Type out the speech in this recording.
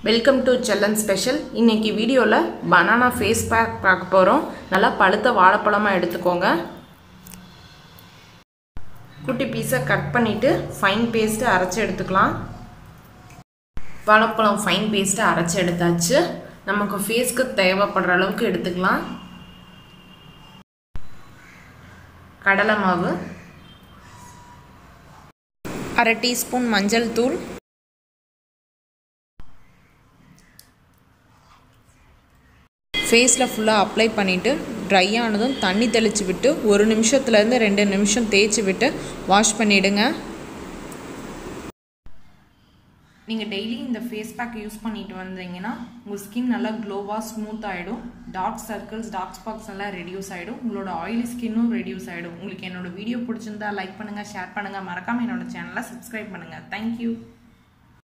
welcome to Chellan special இன்னைக்கு வீடியோவில் banana face pack பார்க்க போகிறோம் நல்லா பழுத்த வாழைப்பழமாக எடுத்துக்கோங்க குட்டி பீஸை கட் பண்ணிவிட்டு ஃபைன் பேஸ்ட்டு அரைச்சி எடுத்துக்கலாம் வாழைப்பழம் ஃபைன் பேஸ்ட்டு அரைச்சி எடுத்தாச்சு நமக்கு ஃபேஸ்க்கு தேவைப்படுற அளவுக்கு எடுத்துக்கலாம் கடலை மாவு அரை டீஸ்பூன் மஞ்சள் தூள் ஃபேஸில் ஃபுல்லாக அப்ளை பண்ணிவிட்டு ட்ரை ஆனதும் தண்ணி தெளித்து விட்டு ஒரு நிமிஷத்துலேருந்து ரெண்டு நிமிஷம் தேய்ச்சி விட்டு வாஷ் பண்ணிவிடுங்க நீங்கள் டெய்லி இந்த ஃபேஸ் பேக் யூஸ் பண்ணிட்டு வந்தீங்கன்னா உங்கள் ஸ்கின் நல்லா க்ளோவாக ஸ்மூத் ஆகிடும் டார்க் சர்க்கிள்ஸ் டார்க் ஸ்பாட்ஸ் எல்லாம் ரெடியூஸ் ஆகிடும் உங்களோட ஆயிலி ஸ்கின்னும் ரெடியூஸ் ஆகிடும் உங்களுக்கு என்னோட வீடியோ பிடிச்சிருந்தா லைக் பண்ணுங்கள் ஷேர் பண்ணுங்கள் மறக்காமல் என்னோட சேனலை சப்ஸ்கிரைப் பண்ணுங்கள் தேங்க்யூ